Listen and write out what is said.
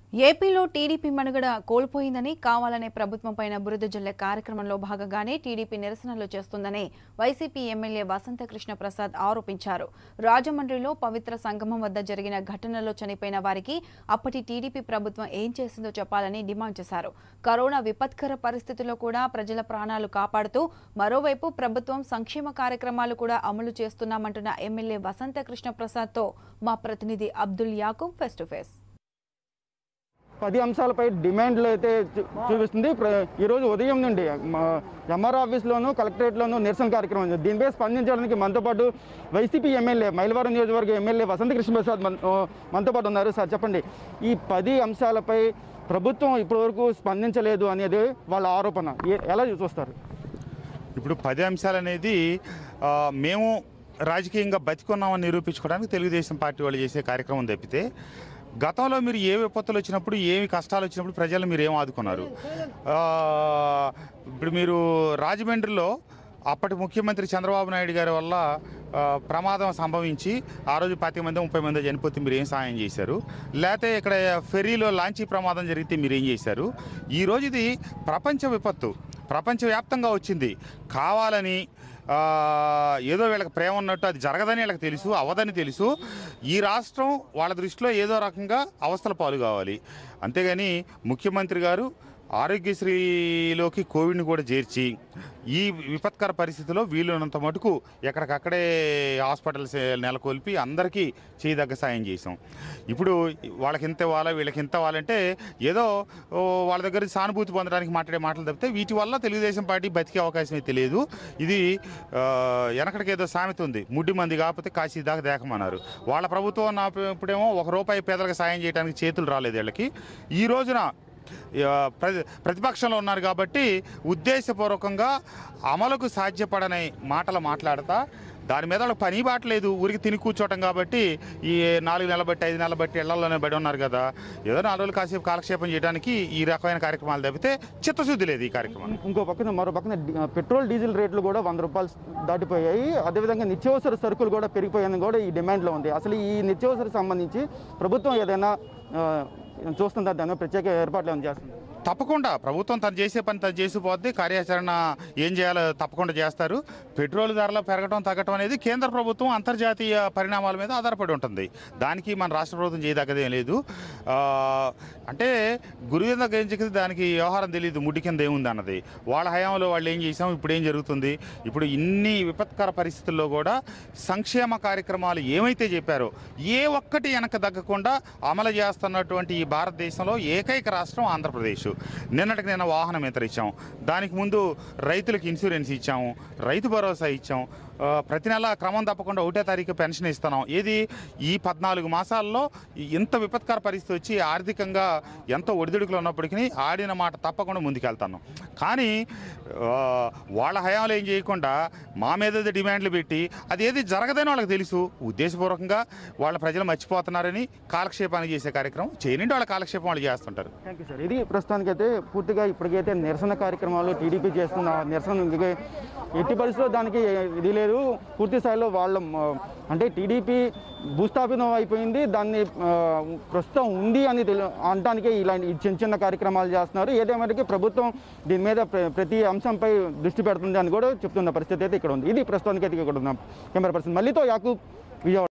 ఏపీలో టీడీపీ మనుగడ కోల్పోయిందని కావాలనే ప్రభుత్వం పైన బురద జల్లే కార్యక్రమంలో భాగంగానే టీడీపీ నిరసనలు చేస్తుందని వైసీపీ ఎమ్మెల్యే వసంతకృష్ణ ప్రసాద్ ఆరోపించారు రాజమండ్రిలో పవిత్ర సంగమం వద్ద జరిగిన ఘటనలో చనిపోయిన వారికి అప్పటి టీడీపీ ప్రభుత్వం ఏం చేసిందో చెప్పాలని డిమాండ్ చేశారు కరోనా విపత్కర పరిస్థితుల్లో కూడా ప్రజల ప్రాణాలు కాపాడుతూ మరోవైపు ప్రభుత్వం సంక్షేమ కార్యక్రమాలు కూడా అమలు చేస్తున్నామంటున్న ఎమ్మెల్యే వసంతకృష్ణ ప్రసాద్తో మా ప్రతినిధి Abdul Yakub face to face పది అంశాలపై డిమాండ్లు అయితే చూ- చూపిస్తుంది ప్ర- ఈరోజు ఉదయం నుండి మా ఎంఆర్ ఆఫీస్లోను కలెక్టరేట్లోను నిరసన కార్యక్రమం ఉంది. దీనిపై స్పందించడానికి మనతో పాటు వైసీపీ ఎమ్మెల్యే మైలవరం నియోజకవర్గ ఎమ్మెల్యే వసంత కృష్ణప్రసాద్ మన ఓ, మనతో పాటు ఉన్నారు సార్ చెప్పండి ఈ పది అంశాలపై ప్రభుత్వం ఇప్పటివరకు స్పందించలేదు అనేది వాళ్ళ ఆరోపణ ఏ- ఎలా చూస్తారు ఇప్పుడు పది అంశాలు అనేది ఆ, మేము రాజకీయంగా బతికున్నామని నిరూపించుకోవడానికి తెలుగుదేశం పార్టీ వాళ్ళు చేసే కార్యక్రమం తప్పితే గతంలో మీరు ఏ విపత్తులు వచ్చినప్పుడు ఏమి కష్టాలు వచ్చినప్పుడు ప్రజలు మీరు ఏం ఆదుకున్నారు ఆ, ఇప్పుడు మీరు రాజమండ్రిలో అప్పటి ముఖ్యమంత్రి చంద్రబాబు నాయుడు గారి వల్ల ఆ, ప్రమాదం సంభవించి ఆ రోజు పాతిక మంది ముప్పై మంది చనిపోతే మీరు ఏం సాయం చేశారు లేకపోతే ఇక్కడ ఫెర్రీలో లాంచీ ప్రమాదం జరిగితే మీరు ఏం చేశారు ఈరోజు ఇది ప్రపంచ విపత్తు ప్రపంచవ్యాప్తంగా వచ్చింది కావాలని ఆ, ఏదో వీళ్ళకి ప్రేమ ఉన్నట్టు అది జరగదని వీళ్ళకి తెలుసు అవదని తెలుసు ఈ రాష్ట్రం వాళ్ళ దృష్టిలో ఏదో రకంగా అవస్థల పాలు కావాలి అంతేగాని ముఖ్యమంత్రి గారు ఆరోగ్యశ్రీలోకి కోవిడ్ని కూడా చేర్చి ఈ విపత్కర పరిస్థితిలో వీలున్నంత మటుకు ఎక్కడికక్కడే హాస్పిటల్స్ నెలకొల్పి అందరికీ చేయదగ్గ సాయం చేసాం ఇప్పుడు వాళ్ళకి ఇంత ఇవ్వాలా వీళ్ళకి ఇంత ఇవ్వాలంటే ఏదో ఓ, వాళ్ళ దగ్గర సానుభూతి పొందడానికి మాట్లాడే మాటలు తప్పితే వీటి వల్ల తెలుగుదేశం పార్టీ బతికే అవకాశమే తెలియదు ఇది ఆ, వెనకటికి ఏదో సామెత ఉంది ముడ్డి మంది కాకపోతే కాశీ దాకా దేకమన్నారు వాళ్ళ ప్రభుత్వం నా ఇప్పుడేమో ఒక రూపాయి పేదలకు సాయం చేయడానికి చేతులు రాలేదు వీళ్ళకి ఈ రోజున ఆ, ప్రతి ప్రతిపక్షంలో ఉన్నారు కాబట్టి ఉద్దేశపూర్వకంగా అమలుకు సాధ్యపడని మాటలు మాట్లాడతా దాని మీద వాళ్ళకి పని బాటలేదు ఊరికి తిని కూర్చోవటం కాబట్టి ఈ నాలుగు నెలల బట్టి ఐదు నెలల బట్టి ఇళ్లలోనే బడి ఉన్నారు కదా ఏదో నాలుగు రోజులు కాసేపు కాలక్షేపం చేయడానికి ఈ రకమైన కార్యక్రమాలు తప్పితే చిత్తశుద్ధి లేదు ఈ కార్యక్రమం ఇంకో పక్కన మరో పక్కన డి- పెట్రోల్ డీజిల్ రేట్లు కూడా వంద రూపాయలు దాటిపోయాయి అదేవిధంగా నిత్యావసర సరుకులు కూడా పెరిగిపోయాయని కూడా ఈ డిమాండ్లో ఉంది అసలు ఈ నిత్యావసర సంబంధించి ప్రభుత్వం ఏదైనా ఆ, చూస్తుందా దాని మీద ప్రత్యేక ఏర్పాట్లు ఏమైనా చేస్తుంది తప్పకుండా ప్రభుత్వం తను చేసే పని తను చేసిపోద్ది కార్యాచరణ ఏం చేయాలో తప్పకుండా చేస్తారు పెట్రోల్ ధరలు పెరగడం తగ్గడం అనేది కేంద్ర ప్రభుత్వం అంతర్జాతీయ పరిణామాల మీద ఆధారపడి ఉంటుంది దానికి మన రాష్ట్ర ప్రభుత్వం చేయదగ్గదేం లేదు ఆ, అంటే గురువు కింద గెంచికి దానికి వ్యవహారం తెలియదు ముడి కింద ఏముంది అన్నది వాళ్ళ హయాంలో వాళ్ళు ఏం చేసాం ఇప్పుడు ఏం జరుగుతుంది ఇప్పుడు ఇన్ని విపత్కర పరిస్థితుల్లో కూడా సంక్షేమ కార్యక్రమాలు ఏమైతే చెప్పారో ఏ ఒక్కటి వెనక తగ్గకుండా అమలు చేస్తున్నటువంటి ఈ భారతదేశంలో ఏకైక రాష్ట్రం ఆంధ్రప్రదేశ్ నిన్నటికి నిన్న వాహనం మిత్ర ఇచ్చాం దానికి ముందు రైతులకు ఇన్సూరెన్స్ ఇచ్చాము రైతు భరోసా ఇచ్చాం ఆ, ప్రతి నెల క్రమం తప్పకుండా ఒకటో తారీఖు పెన్షన్ ఇస్తున్నాం ఏది ఈ పద్నాలుగు మాసాల్లో ఇంత విపత్కర పరిస్థితి వచ్చి ఆర్థికంగా ఎంతో ఒడిదుడుకులు ఉన్నప్పటికీ ఆడిన మాట తప్పకుండా ముందుకెళ్తున్నాం కానీ ఆ, వాళ్ళ హయాంలో ఏం చేయకుండా మా మీద ఏదో డిమాండ్లు పెట్టి అది ఏది జరగదని వాళ్ళకి తెలుసు ఉద్దేశపూర్వకంగా వాళ్ళ ప్రజలు మర్చిపోతున్నారని కాలక్షేపానికి చేసే కార్యక్రమం చేయనండి వాళ్ళ కాలక్షేపం వాళ్ళు చేస్తుంటారు థ్యాంక్ యూ సార్ ఇది ప్రస్తుతానికైతే పూర్తిగా ఇప్పటికైతే నిరసన కార్యక్రమాలు టీడీపీ చేస్తున్న నిరసన ఇందుకే ఎట్టి పరిస్థితుల్లో దానికి ఇది లేదు పూర్తి స్థాయిలో వాళ్ళ మ- అంటే టీడీపీ భూస్థాపితం అయిపోయింది దాన్ని ఆ, ప్రస్తుతం ఉంది అని తెలి అనడానికే ఇలాంటి ఈ చిన్న చిన్న కార్యక్రమాలు చేస్తున్నారు ఏదేమైనా ప్రభుత్వం దీని మీద ప్ర- ప్రతి అంశంపై దృష్టి పెడుతుంది అని కూడా చెప్తున్న పరిస్థితి అయితే ఇక్కడ ఉంది ఇది ప్రస్తుతానికైతే ఇక్కడ ఉన్న కెమెరా పర్సన్ మళ్ళీతో యాకూబ్ విజయవాడ